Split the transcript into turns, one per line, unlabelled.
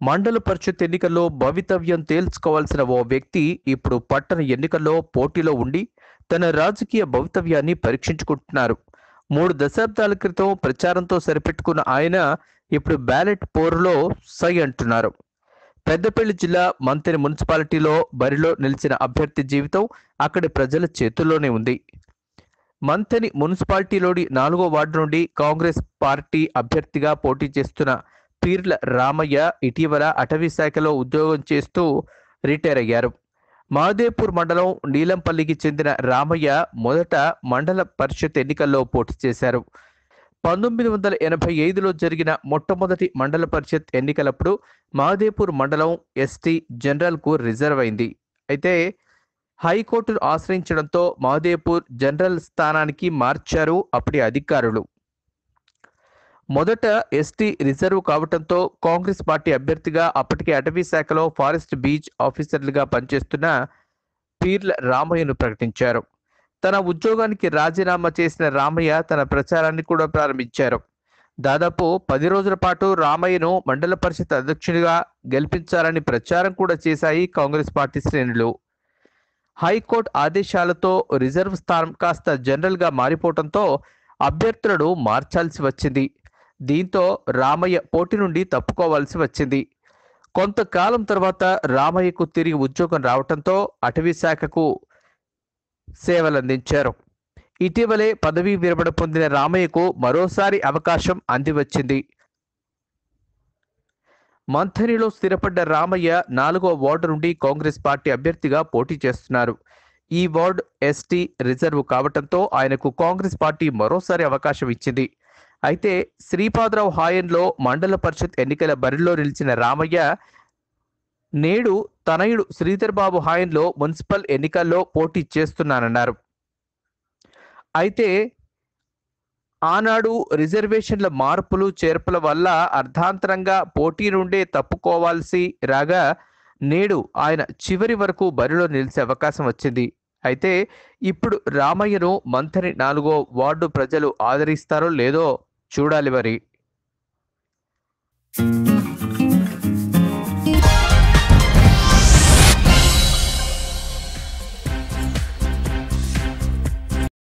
మండల పరిషత్ ఎన్నికల్లో భవితవ్యం తేల్చుకోవాల్సిన ఓ వ్యక్తి ఇప్పుడు పట్టణ ఎన్నికల్లో పోటీలో ఉండి తన రాజకీయ భవితవ్యాన్ని పరీక్షించుకుంటున్నారు మూడు దశాబ్దాల క్రితం ప్రచారంతో సరిపెట్టుకున్న ఆయన ఇప్పుడు బ్యాలెట్ పోరులో సై అంటున్నారు పెద్దపల్లి జిల్లా మంతెని మున్సిపాలిటీలో బరిలో నిలిచిన అభ్యర్థి జీవితం అక్కడి ప్రజల చేతుల్లోనే ఉంది మంతెని మున్సిపాలిటీలోని నాలుగో వార్డు నుండి కాంగ్రెస్ పార్టీ అభ్యర్థిగా పోటీ చేస్తున్న పీర్ల రామయ్య ఇటీవల అటవీ శాఖలో ఉద్యోగం చేస్తూ రిటైర్ అయ్యారు మహదేపూర్ మండలం నీలంపల్లికి చెందిన రామయ్య మొదట మండల పరిషత్ ఎన్నికల్లో పోటీ చేశారు పంతొమ్మిది వందల ఎనభై ఐదులో జరిగిన మొట్టమొదటి మండల పరిషత్ ఎన్నికలప్పుడు మహదేపూర్ మండలం ఎస్టీ జనరల్కు రిజర్వ్ అయింది అయితే హైకోర్టును ఆశ్రయించడంతో మహదేపూర్ జనరల్ స్థానానికి మార్చారు అప్పటి అధికారులు మొదట ఎస్టీ రిజర్వ్ కావటంతో కాంగ్రెస్ పార్టీ అభ్యర్థిగా అప్పటికే అటవీ శాఖలో ఫారెస్ట్ బీచ్ ఆఫీసర్లుగా పనిచేస్తున్న పీర్ల రామయ్యను ప్రకటించారు తన ఉద్యోగానికి రాజీనామా చేసిన రామయ్య తన ప్రచారాన్ని కూడా ప్రారంభించారు దాదాపు పది రోజుల పాటు రామయ్యను మండల పరిషత్ అధ్యక్షుడిగా గెలిపించాలని ప్రచారం కూడా చేశాయి కాంగ్రెస్ పార్టీ శ్రేణులు హైకోర్టు ఆదేశాలతో రిజర్వ్ స్థానం కాస్త జనరల్గా మారిపోవడంతో అభ్యర్థులను మార్చాల్సి వచ్చింది దీంతో రామయ్య పోటీ నుండి తప్పుకోవాల్సి వచ్చింది కొంతకాలం తర్వాత రామయ్యకు తిరిగి ఉద్యోగం రావటంతో అటవీ శాఖకు సేవలందించారు ఇటీవలే పదవీ విరమణ పొందిన రామయ్యకు మరోసారి అవకాశం అందివచ్చింది మంథనిలో స్థిరపడ్డ రామయ్య నాలుగో వార్డు నుండి కాంగ్రెస్ పార్టీ అభ్యర్థిగా పోటీ చేస్తున్నారు ఈ వార్డు ఎస్టీ రిజర్వ్ కావటంతో ఆయనకు కాంగ్రెస్ పార్టీ మరోసారి అవకాశం ఇచ్చింది అయితే శ్రీపాదరావు హాయంలో మండల పరిషత్ ఎన్నికల బరిలో నిలిచిన రామయ్య నేడు తనయుడు శ్రీధర్ బాబు హాయంలో మున్సిపల్ ఎన్నికల్లో పోటీ చేస్తున్నానన్నారు అయితే ఆనాడు రిజర్వేషన్ల మార్పులు చేర్పుల వల్ల అర్ధాంతరంగా పోటీ నుండే తప్పుకోవాల్సి రాగా నేడు ఆయన చివరి వరకు బరిలో నిలిచే అవకాశం వచ్చింది అయితే ఇప్పుడు రామయ్యను మంథని నాలుగో వార్డు ప్రజలు ఆదరిస్తారో లేదో చూడాలి మరి